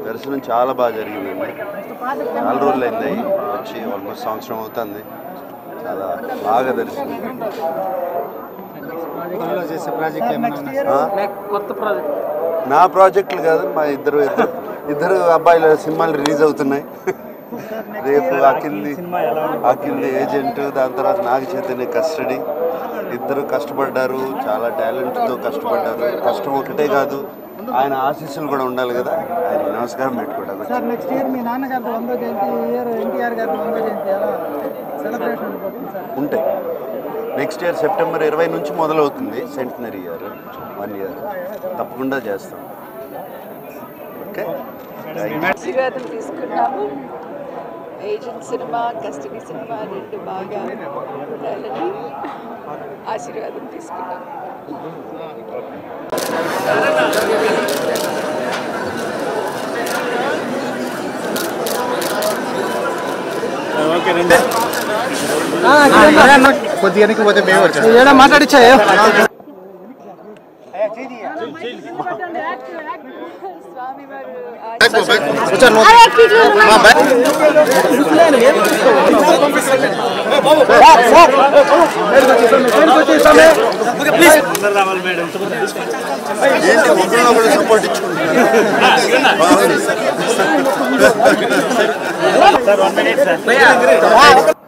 దర్శనం చాలా బాగా జరిగిందండి చాలా రోజులు అయింది అయ్యి వచ్చి ఆల్మోస్ట్ సంవత్సరం అవుతుంది చాలా బాగా దర్శనం ప్రాజెక్టులో చేసే ప్రాజెక్ట్ ఏమైనా ఉన్నా ఆ? కొత్త ప్రాజెక్ట్ నా ప్రాజెక్టులు కాదు మా ఇద్దరు ఇద్దరు ఇద్దరు అబ్బాయిల సినిమాలు రిలీజ్ అవుతున్నాయి రేపు అకింది అకింది ఏజెంట్ దాని తర్వాత నాగ చైతన్య కస్టడీ ఇద్దరు కష్టపడ్డారు చాలా టాలెంట్తో కష్టపడ్డారు కష్టం ఒకటే కాదు ఆయన ఆశీస్సులు కూడా ఉండాలి కదా ఆయన నమస్కారం పెట్టుకోవడానికి సార్ నెక్స్ట్ ఇయర్ మీ నాన్నగారి వందో జయంతి ఈ ఇయర్ ఎన్టీఆర్ గారి వందో జయంతి ఎలా సెలబ్రేషన్ ఉంటుంది సార్ ఉంటాయి నెక్స్ట్ ఇయర్ సెప్టెంబర్ ఇరవై నుంచి మొదలవుతుంది సెంటనరీ ఇయర్ వన్ ఇయర్ తప్పకుండా చేస్తాం ఓకే ఆశీర్వాదం తీసుకున్నాము ఏజెంట్ సినిమా కస్టడీ సినిమా రెండు బాగా ఉండాలని ఆశీర్వాదం తీసుకున్నాము కొద్దిగా వెనక్కి పోతే మేము వచ్చాం మాట్లాడిచ్చా స్వామి వారు ఏంటి ఒకరినొకరు సపోర్ట్ ఇచ్చుకుంటున్నారు